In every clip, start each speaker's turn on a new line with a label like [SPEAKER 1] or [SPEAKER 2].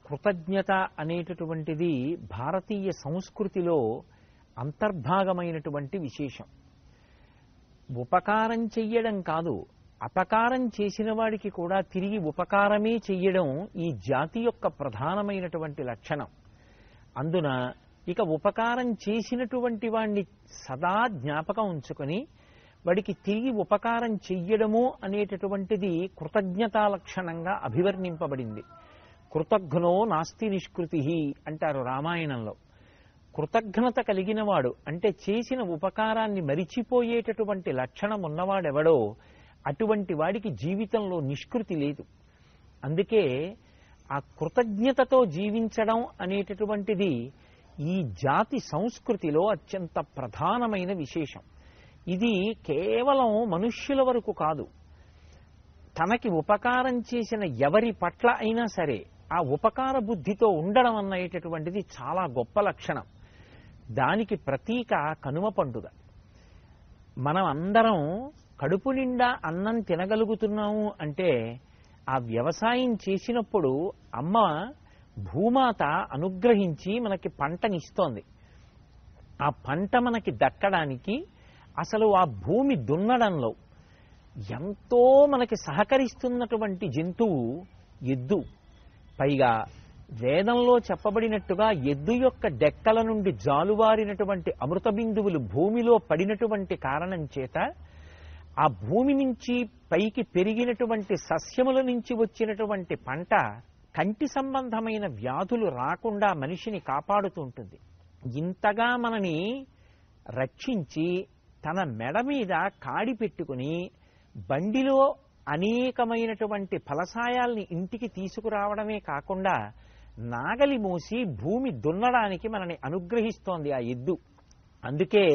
[SPEAKER 1] కృతజ్ఞత అనేటటువంటిది భారతీయ సంస్కృతిలో అంతర్భాగమైనటువంటి విశేషం ఉపకారం చెయ్యడం కాదు అపకారం చేసిన వాడికి కూడా తిరిగి ఉపకారమే చెయ్యడం ఈ జాతి యొక్క ప్రధానమైనటువంటి లక్షణం అందున ఇక ఉపకారం చేసినటువంటి వాణ్ణి సదా జ్ఞాపకం ఉంచుకొని వాడికి తిరిగి ఉపకారం చెయ్యడము అనేటటువంటిది కృతజ్ఞతా లక్షణంగా అభివర్ణింపబడింది కృతజ్ఞో నాస్తి నిష్కృతి అంటారు రామాయణంలో కృతజ్ఞత కలిగిన వాడు అంటే చేసిన ఉపకారాన్ని మరిచిపోయేటటువంటి లక్షణం ఉన్నవాడెవడో అటువంటి వాడికి జీవితంలో నిష్కృతి లేదు అందుకే ఆ కృతజ్ఞతతో జీవించడం అనేటటువంటిది ఈ జాతి సంస్కృతిలో అత్యంత ప్రధానమైన విశేషం ఇది కేవలం మనుష్యుల వరకు కాదు తనకి ఉపకారం చేసిన ఎవరి పట్ల అయినా సరే ఆ ఉపకార బుద్ధితో ఉండడం అనేటటువంటిది చాలా గొప్ప లక్షణం దానికి ప్రతీక కనుమ పండుగ మనం అందరం కడుపు నిండా అన్నం తినగలుగుతున్నాము అంటే ఆ వ్యవసాయం చేసినప్పుడు అమ్మ భూమాత అనుగ్రహించి మనకి పంటనిస్తోంది ఆ పంట మనకి దక్కడానికి అసలు ఆ భూమి దున్నడంలో ఎంతో మనకి సహకరిస్తున్నటువంటి జంతువు ఎద్దు పైగా వేదంలో చెప్పబడినట్టుగా ఎద్దు యొక్క డెక్కల నుండి జాలువారినటువంటి అమృత బిందువులు భూమిలో పడినటువంటి కారణం చేత ఆ భూమి నుంచి పైకి పెరిగినటువంటి సస్యముల నుంచి వచ్చినటువంటి పంట కంటి సంబంధమైన వ్యాధులు రాకుండా మనిషిని కాపాడుతూ ఉంటుంది ఇంతగా మనని రక్షించి తన మెడ మీద కాడి పెట్టుకుని బండిలో అనేకమైనటువంటి ఫలసాయాల్ని ఇంటికి తీసుకురావడమే కాకుండా నాగలి మోసి భూమి దున్నడానికి మనని అనుగ్రహిస్తోంది ఆ ఎద్దు అందుకే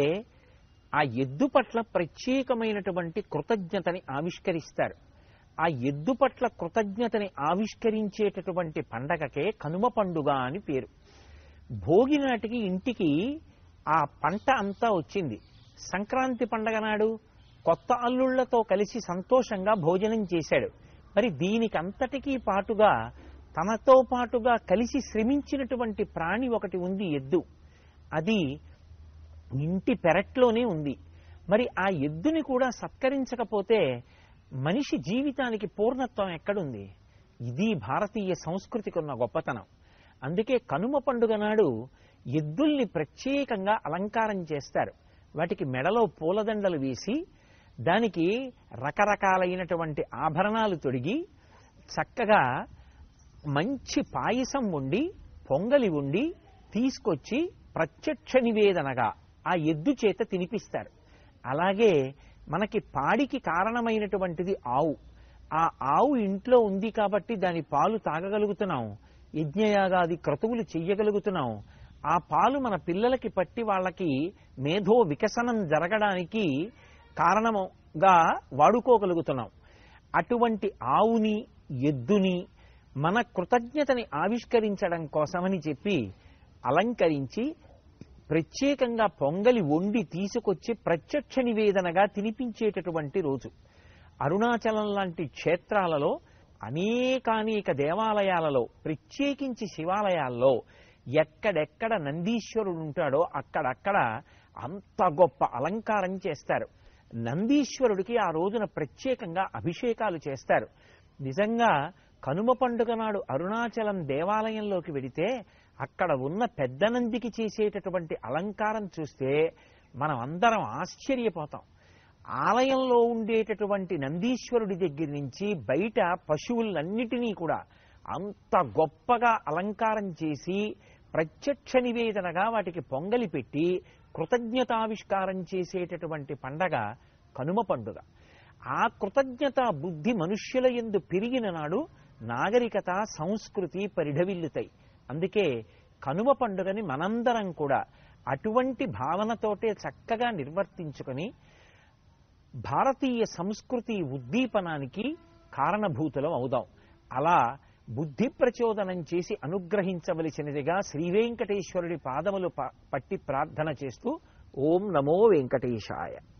[SPEAKER 1] ఆ ఎద్దు పట్ల ప్రత్యేకమైనటువంటి కృతజ్ఞతని ఆవిష్కరిస్తారు ఆ ఎద్దు పట్ల కృతజ్ఞతని ఆవిష్కరించేటటువంటి పండగకే కనుమ పండుగ అని పేరు భోగి నాటికి ఇంటికి ఆ పంట అంతా వచ్చింది సంక్రాంతి పండగ నాడు కొత్త అల్లుళ్లతో కలిసి సంతోషంగా భోజనం చేశాడు మరి దీనికంతటికీ పాటుగా తనతో పాటుగా కలిసి శ్రమించినటువంటి ప్రాణి ఒకటి ఉంది ఎద్దు అది ఇంటి పెరట్లోనే ఉంది మరి ఆ ఎద్దుని కూడా సత్కరించకపోతే మనిషి జీవితానికి పూర్ణత్వం ఎక్కడుంది ఇది భారతీయ సంస్కృతికి ఉన్న గొప్పతనం అందుకే కనుమ పండుగ నాడు ఎద్దుల్ని ప్రత్యేకంగా అలంకారం చేస్తారు వాటికి మెడలో పూలదండలు వేసి దానికి రకరకాలైనటువంటి ఆభరణాలు తొడిగి చక్కగా మంచి పాయసం ఉండి పొంగలి ఉండి తీసుకొచ్చి ప్రత్యక్ష నివేదనగా ఆ ఎద్దు చేత తినిపిస్తారు అలాగే మనకి పాడికి కారణమైనటువంటిది ఆవు ఆ ఆవు ఇంట్లో ఉంది కాబట్టి దాని పాలు తాగగలుగుతున్నాం యజ్ఞయాగాది క్రతువులు చెయ్యగలుగుతున్నాం ఆ పాలు మన పిల్లలకి పట్టి వాళ్ళకి మేధో వికసనం జరగడానికి కారణముగా వాడుకోగలుగుతున్నాం అటువంటి ఆవుని ఎద్దుని మన కృతజ్ఞతని ఆవిష్కరించడం కోసమని చెప్పి అలంకరించి ప్రత్యేకంగా పొంగలి వండి తీసుకొచ్చి ప్రత్యక్ష నివేదనగా తినిపించేటటువంటి రోజు అరుణాచలం లాంటి క్షేత్రాలలో అనేకానేక దేవాలయాలలో ప్రత్యేకించి శివాలయాల్లో ఎక్కడెక్కడ నందీశ్వరుడు ఉంటాడో అక్కడక్కడ అంత గొప్ప అలంకారం చేస్తారు నందీశ్వరుడికి ఆ రోజున ప్రత్యేకంగా అభిషేకాలు చేస్తారు నిజంగా కనుమ పండుగ నాడు అరుణాచలం దేవాలయంలోకి వెడితే అక్కడ ఉన్న పెద్ద నందికి చేసేటటువంటి అలంకారం చూస్తే మనం అందరం ఆశ్చర్యపోతాం ఆలయంలో ఉండేటటువంటి నందీశ్వరుడి దగ్గర నుంచి బయట పశువులన్నిటినీ కూడా అంత గొప్పగా అలంకారం చేసి ప్రత్యక్ష నివేదనగా వాటికి పొంగలి పెట్టి కృతజ్ఞతావిష్కారం చేసేటటువంటి పండగ కనుమ పండుగ ఆ కృతజ్ఞత బుద్ధి మనుష్యుల ఎందు పెరిగిన నాడు నాగరికత సంస్కృతి పరిఢవిల్లుతాయి అందుకే కనుమ పండుగని మనందరం కూడా అటువంటి భావనతోటే చక్కగా నిర్వర్తించుకొని భారతీయ సంస్కృతి ఉద్దీపనానికి కారణభూతులం అవుదాం అలా బుద్ధి ప్రచోదనం చేసి అనుగ్రహించవలసినదిగా శ్రీవేంకటేశ్వరుడి పాదములు ప- పట్టి ప్రార్థన చేస్తూ ఓం నమో వెంకటేశాయ